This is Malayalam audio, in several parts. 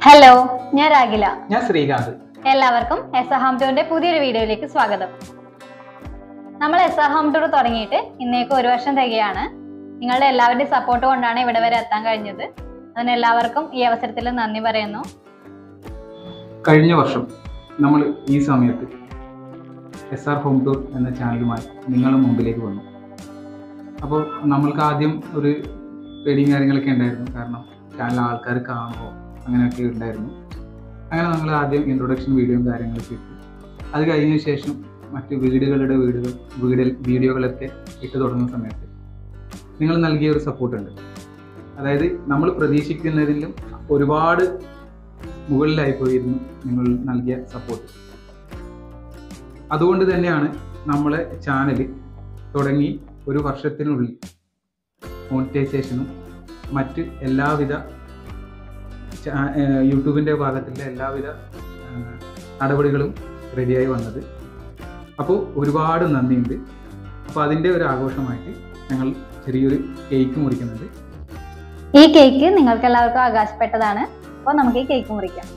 ഹലോ ഞാൻ രാഗില ഞാൻ ശ്രീകാന്ത് എല്ലാവർക്കും എസ് എ ഹോം ടൂറിന്റെ പുതിയൊരു വീഡിയോയിലേക്ക് സ്വാഗതം നമ്മൾ എസ് എ ഹോം ടൂർ തുടങ്ങിയിട്ട് ഇന്നേക്ക് ഒരു വർഷം തികയാണ് നിങ്ങളുടെ എല്ലാവരുടെയും സപ്പോർട്ട് കൊണ്ടാണ് ഇവിടെ വരെ എത്താൻ കഴിഞ്ഞത് അതിന് എല്ലാവർക്കും ഈ അവസരത്തിൽ നന്ദി പറയുന്നു കഴിഞ്ഞ വർഷം നമ്മൾ ഈ സമയത്ത് എസ് ആർ ഹോം ടൂർ എന്ന ചാനലുമായി നിങ്ങളുടെ മുമ്പിലേക്ക് വന്നു അപ്പോൾ നമ്മൾക്ക് ആദ്യം ഒരു പേടിയും കാര്യങ്ങളൊക്കെ ഉണ്ടായിരുന്നു കാരണം ചാനൽ ആൾക്കാർ കാണുമോ അങ്ങനെയൊക്കെ ഉണ്ടായിരുന്നു അങ്ങനെ നമ്മൾ ആദ്യം ഇൻട്രൊഡക്ഷൻ വീഡിയോയും കാര്യങ്ങളൊക്കെ ഇട്ടു അത് കഴിഞ്ഞ ശേഷം മറ്റ് വീടുകളുടെ വീടുകൾ വീടിൽ വീഡിയോകളൊക്കെ ഇട്ട് തുടങ്ങുന്ന സമയത്ത് നിങ്ങൾ നൽകിയ ഒരു സപ്പോർട്ടുണ്ട് അതായത് നമ്മൾ പ്രതീക്ഷിക്കുന്നതിലും ഒരുപാട് മുകളിലായി പോയിരുന്നു നിങ്ങൾ നൽകിയ സപ്പോർട്ട് അതുകൊണ്ട് തന്നെയാണ് നമ്മളെ ചാനൽ തുടങ്ങി ഒരു വർഷത്തിനുള്ളിൽ മോണിറ്റൈസേഷനും മറ്റ് എല്ലാവിധ ചാ- ഏർ യൂട്യൂബിൻ്റെ ഭാഗത്തുള്ള എല്ലാവിധ ഏർ നടപടികളും റെഡിയായി വന്നത് അപ്പോൾ ഒരുപാട് നന്ദിയുണ്ട് അപ്പോൾ അതിൻ്റെ ഒരു ആഘോഷമായിട്ട് ഞങ്ങൾ ചെറിയൊരു കേക്ക് മുറിക്കുന്നുണ്ട് ഈ കേക്ക് നിങ്ങൾക്ക് എല്ലാവർക്കും ആകാശപ്പെട്ടതാണ് അപ്പോൾ നമുക്ക് ഈ കേക്ക് മുറിക്കാം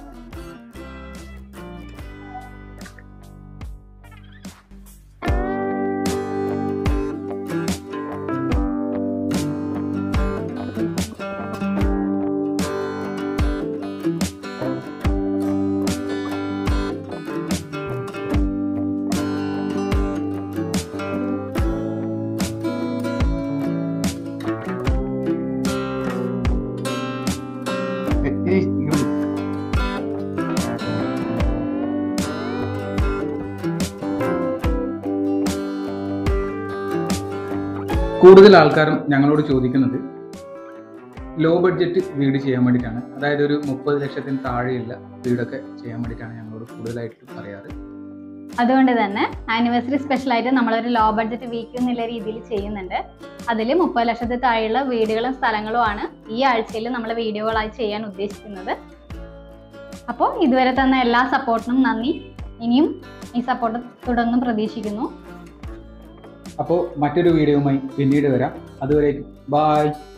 കൂടുതൽ ആൾക്കാരും ഞങ്ങളോട് ചോദിക്കുന്നത് ലോ ബഡ്ജറ്റ് വീട് ചെയ്യാൻ വേണ്ടിയിട്ടാണ് അതായത് ഒരു മുപ്പത് ലക്ഷത്തിന് താഴെയുള്ള വീടൊക്കെ ചെയ്യാൻ വേണ്ടിയിട്ടാണ് ഞങ്ങളോട് കൂടുതലായിട്ട് പറയാറ് അതുകൊണ്ട് തന്നെ ആനിവേഴ്സറി സ്പെഷ്യലായിട്ട് നമ്മളൊരു ലോ ബഡ്ജറ്റ് വീക്ക് എന്നുള്ള രീതിയിൽ ചെയ്യുന്നുണ്ട് അതിൽ മുപ്പത് ലക്ഷത്തിൽ താഴെയുള്ള വീടുകളും സ്ഥലങ്ങളുമാണ് ഈ ആഴ്ചയിൽ നമ്മൾ വീഡിയോകളായി ചെയ്യാൻ ഉദ്ദേശിക്കുന്നത് അപ്പോൾ ഇതുവരെ തന്ന എല്ലാ സപ്പോർട്ടിനും നന്ദി ഇനിയും ഈ സപ്പോർട്ട് തുടർന്നും പ്രതീക്ഷിക്കുന്നു അപ്പോൾ മറ്റൊരു വീഡിയോയുമായി പിന്നീട് വരാം അതുവരേക്കും ബായ്